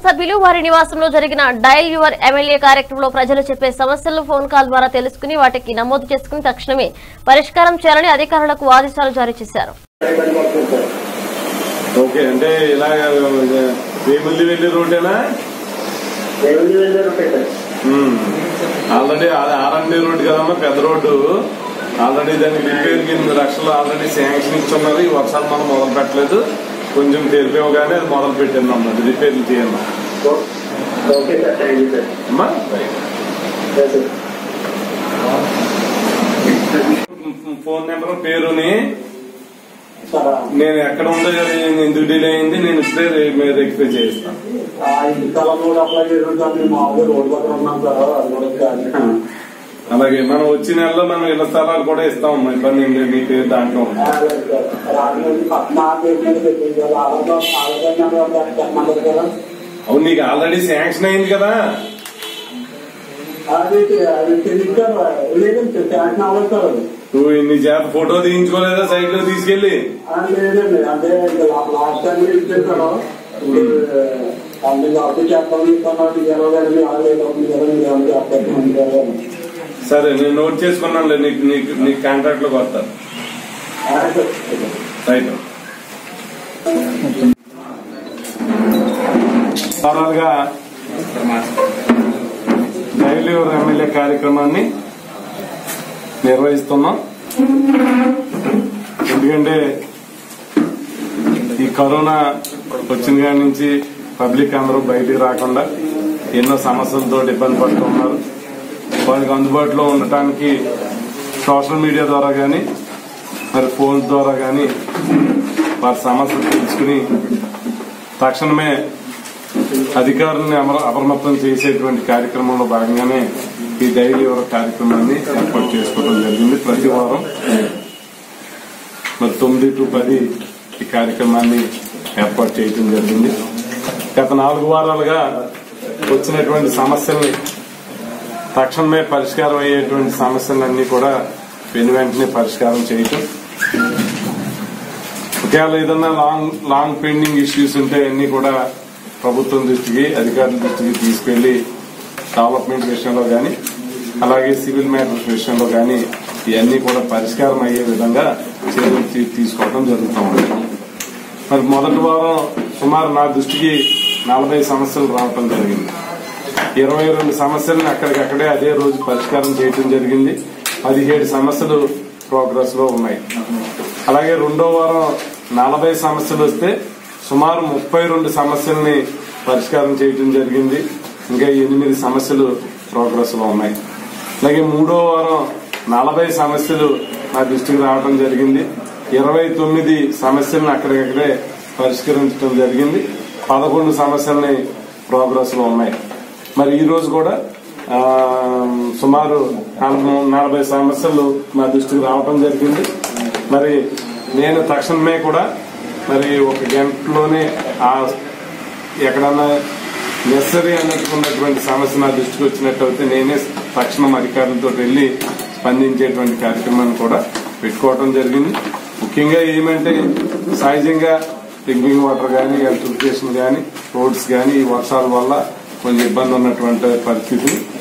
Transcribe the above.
శాసనసభ్యులు వారి నివాసంలో జరిగిన డయల్ యువర్ ఎమ్మెల్యే కార్యక్రమంలో ప్రజలు చెప్పే సమస్యలను ఫోన్ కాల్ ద్వారా తెలుసుకుని వాటికి నమోదు చేసుకుని తక్షణమే పరిష్కారం చేయాలని అధికారులకు ఆదేశాలు జారీ చేశారు ఓకే అంటే ఇలా వేముల్లి వెళ్ళే రోడ్డేనా ఆల్రెడీ అది ఆర్ఎండి రోడ్డు కదమ్మా పెద్ద రోడ్డు ఆల్రెడీ దానికి రిపేర్కి ఎనిమిది లక్షలు ఆల్రెడీ శాంక్షన్ ఇచ్చున్నది ఈ వర్షాలు మనం మొదలు పెట్టలేదు కొంచెం తెలిపివగానే అది మొదలు పెట్టింది అమ్మా అది రిపేర్లు చేయండి okay sir thank you sir అమ్మా సార్ ఫోన్ నెంబర్ పేరుని సార్ నేను ఎక్కడ ఉందో అది ఎందుకు డిలే అయింది నేను ఇప్పుడే రెక్టిఫై చేస్తాను ఆ ఇంటి స్థలం కూడా అప్లై చేసాం సార్ మేము మామూలుగా రోడ్డు పక్కన ఉన్నాం సార్ అది కూడా సార్ అలాగే మనం వచ్చే నెలలో మనం ఇళ్ల స్థలాలు కూడా ఇస్తాం ఇబ్బంది ఏం లేదు మీ పేరు దాంట్లో ఉంది. రాజమండ్రి పక్కన పేరు మీద పెట్టింది సార్ ఆధార్ ఆధార్ నెంబర్ చెప్పమంటారు కదా అవును నీకు ఆల్రెడీ శాంక్షన్ అయింది కదా అది అది తెలియదు సార్ లేదండి శాంక్షన్ అవ్వదు సార్ అది నువ్వు నీ చేత ఫోటో తీయించుకోలేదా సైట్ లో తీసుకెళ్లి ఆ, లేదండి అంటే ఇంకా లా- లాస్ట్ టైం ఇచ్చారు సార్ అందులో అప్పు చెప్పాలి ఇస్తున్నారు ఇరవై వేలు ఆరు వేలు అవుతుంది కదా మీరు ఏమైనా చేస్తారు కదా సరే నేను నోట్ చేసుకున్నాను నీకు నీకు నీకు కాంట్రాక్ట్ లోకి వస్తాను రైట్ ఓవరాల్గా డైలీ ఎమ్మెల్యే కార్యక్రమాన్ని నిర్వహిస్తున్నాం ఎందుకంటే ఈ కరోనా వచ్చిన కాడి నుంచి పబ్లిక్ అందరూ బయటికి రాకుండా ఎన్నో సమస్యలతో ఇబ్బంది పడుతున్నారు వారికి అందుబాటులో ఉండటానికి సోషల్ మీడియా ద్వారా కానీ మరి ఫోన్ ద్వారా కానీ వారి సమస్యలు తెలుసుకుని తక్షణమే అధికారులను అమర- అప్రమత్తం చేసేటువంటి కార్యక్రమంలో భాగంగానే ఈ డైలీ వర్క్ కార్యక్రమాన్ని ఏర్పాటు చేసుకోవడం జరిగింది ప్రతి వారం మరి తొమ్మిది టు పది ఈ కార్యక్రమాన్ని ఏర్పాటు చేయడం జరిగింది గత నాలుగు వారాలుగా వచ్చినటువంటి సమస్యల్ని తక్షణమే పరిష్కారం అయ్యేటువంటి సమస్యలన్నీ కూడా వెను వెంటనే పరిష్కారం చేయటం ఒకవేళ ఏదన్నా లాంగ్ లాంగ్ పెండింగ్ ఇష్యూస్ ఉంటే అన్ని కూడా ప్రభుత్వం దృష్టికి అధికారుల దృష్టికి తీసుకెళ్లి డెవలప్మెంట్ విషయంలో కానీ అలాగే సివిల్ మ్యాటర్స్ విషయంలో కానీ ఇవన్నీ కూడా పరిష్కారం అయ్యే విధంగా చర్యలు తీ- తీసుకోవడం జరుగుతూ ఉంది మరి మొదటి వారం సుమారు నా దృష్టికి నలభై సమస్యలు రావటం జరిగింది ఇరవై రెండు సమస్యలను అక్కడికక్కడే అదే రోజు పరిష్కారం చేయడం జరిగింది పదిహేడు సమస్యలు ప్రోగ్రెస్ లో ఉన్నాయి అలాగే రెండో వారం నలభై సమస్యలు వస్తే సుమారు ముప్పై రెండు సమస్యల్ని పరిష్కారం చేయడం జరిగింది ఇంకా ఎనిమిది సమస్యలు ప్రోగ్రెస్ లో ఉన్నాయి అలాగే మూడో వారం నలభై సమస్యలు నా దృష్టికి రావడం జరిగింది ఇరవై తొమ్మిది సమస్యలను అక్కడికక్కడే పరిష్కరించడం జరిగింది పదకొండు సమస్యల్ని ప్రోగ్రెస్ లో ఉన్నాయి మరి ఈ రోజు కూడా ఆ, సుమారు నలభై- నలభై సమస్యలు మా దృష్టికి రావడం జరిగింది మరి నేను తక్షణమే కూడా మరి ఒక గంటలోనే ఆ ఎక్కడన్నా నెసరీ అన్నట్టుకున్నటువంటి సమస్య నా దృష్టికి వచ్చినట్టయితే నేనే తక్షణం అధికారులతో వెళ్లి స్పందించేటువంటి కార్యక్రమాన్ని కూడా పెట్టుకోవడం జరిగింది ముఖ్యంగా ఏమంటే సహజంగా డ్రింకింగ్ వాటర్ కానీ ఎలక్ట్రిఫికేషన్ కానీ రోడ్స్ కానీ ఈ వర్షాల వల్ల కొంచెం ఇబ్బంది ఉన్నటువంటి పరిస్థితి